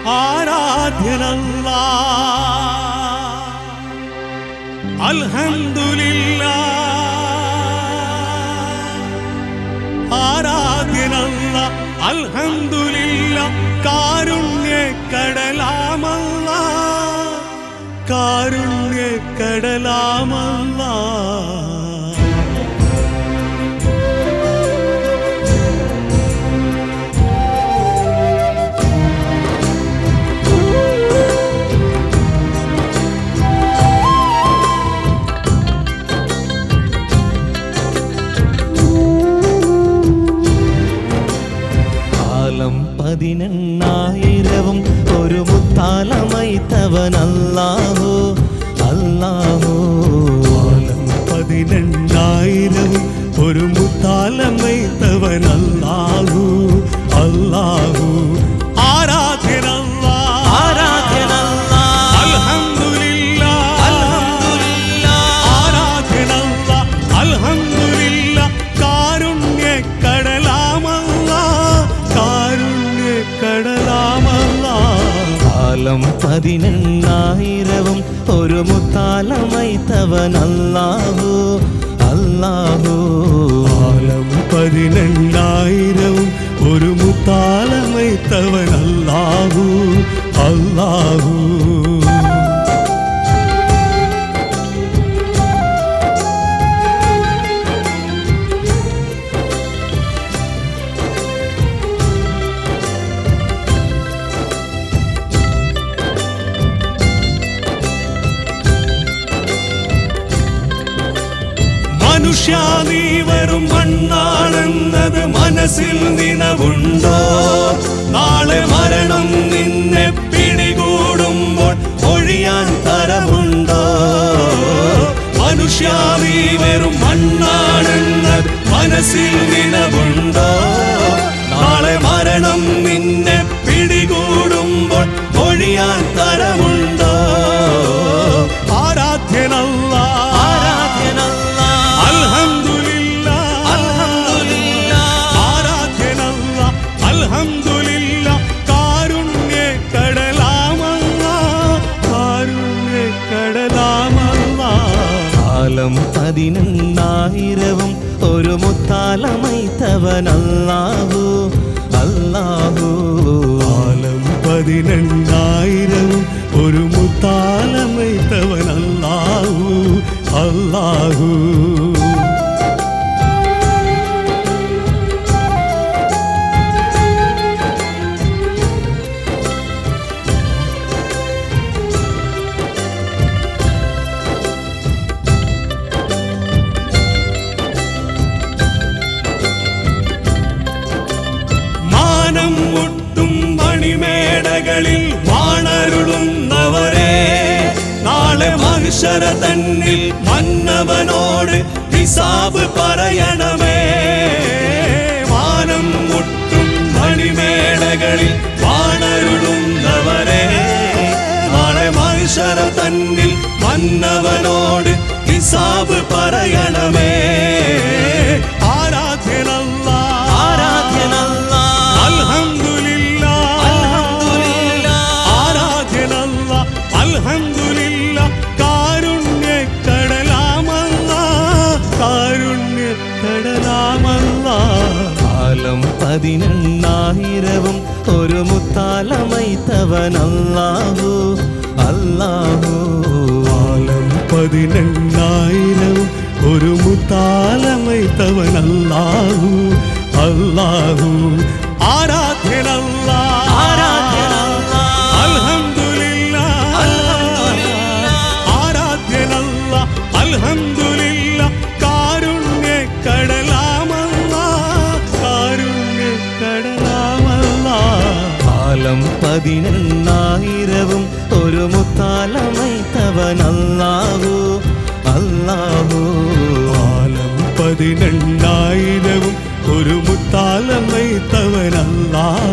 ആരാധ്യനല്ല അൽഹംദുലില്ല ആരാധ്യനല്ല അൽഹംദുലില്ല കാരുണ്യ കടലാമല്ല കാരുണ്യ കടലാമല്ല കാലം പതിനെണ്ണായിരവും ഒരു മുത്താലമൈത്തവനല്ലാഹു അല്ലാഹു കാലം പതിനെണ്ണായിരവും ഒരു മുത്താലമൈത്തവൻ അല്ലാഹു അല്ലാഹു ആരാധ്യനല്ല ആരാധ്യനല്ല അൽഹംദുലില്ല അൽഹംദുലില്ല ആരാധ്യനല്ല അൽഹംദുലില്ല കാരുണ്യ കടലാമല്ല കാരുണ്യ കടലാമല്ല കാലം പതിനെണ്ണായിരവും ഒരു മുത്താലമൈത്തവനല്ലാഹു അല്ലാഹു കാലം പതിനെണ്ണായിരവും ഒരു മുത്താലമൈത്തവൻ അല്ലാഹു അല്ലാഹു മനുഷ്യ നീ വെറും മണ്ണാണെന്നത് മനസ്സിൽ നിലവുണ്ടോ നാളെ മരണം നിന്നെ പിടികൂടുമ്പോൾ ഒഴിയാൻ തരമുണ്ടോ മനുഷ്യ നീ വെറും മണ്ണാണെന്നത് മനസ്സിൽ നിലവുണ്ടോ നാളെ മരണം നിന്നെ പിടികൂടുമ്പോൾ ഒഴിയാൻ തരമുണ്ടോ ആരാധ്യനല്ല ആരാധ്യനല്ല അൽഹംദുലില്ല അൽഹംദുലില്ല ആരാധ്യനല്ല അൽഹംദുലില്ല കാരുണ്യ കടലാമല്ല കാരുണ്യ കടലാമല്ല കാലം പതിനെണ്ണായിരവും ഒരു മുത്താലമൈത്തവനല്ലാഹു അല്ലാഹു കാലം പതിനെണ്ണായിരവും ഒരു മുത്താലമൈത്തവൻ അല്ലാഹു അല്ലാഹു മാനം മുട്ടും മണിമേടകളിൽ വാണരുളുന്നവരെ നാളെ മനുഷ്യര തന്നിൽ മന്നവനോട് ഹിസാബ് പറയണമേ മാനം മുട്ടും മണിമേടകളിൽ വാണരുളുന്നവരെ നാളെ മനുഷ്യര തന്നിൽ മന്നവനോട് ഹിസാബ് പറയണമേ ആരാധ്യനല്ല ആരാധ്യനല്ല അൽഹംദുലില്ല അൽഹംദുലില്ല ആരാധ്യനല്ല അൽഹംദുലില്ല കാരുണ്യ കടലാമല്ല കാരുണ്യ കടലാമല്ല കാലം പതിനെണ്ണായിരവും ഒരു മുത്താലമൈത്തവനല്ലാഹു അല്ലാഹു കാലം പതിനെണ്ണായിരവും ഒരു മുത്താലമൈത്തവൻ അല്ലാഹു അല്ലാഹു ആരാധ്യനല്ല ആരാധ്യനല്ല അൽഹംദുലില്ല അൽഹംദുലില്ല ആരാധ്യനല്ല അൽഹംദുലില്ല കാരുണ്യ കടലാമല്ല കാരുണ്യ കടലാമല്ല കാലം പതിനെണ്ണായിരവും ഒരു മുത്താലമൈത്തവനല്ലാഹു അല്ലാഹു കാലം പതിനെണ്ണായിരവും ഒരു മുത്താലമൈത്തവൻ അല്ലാഹു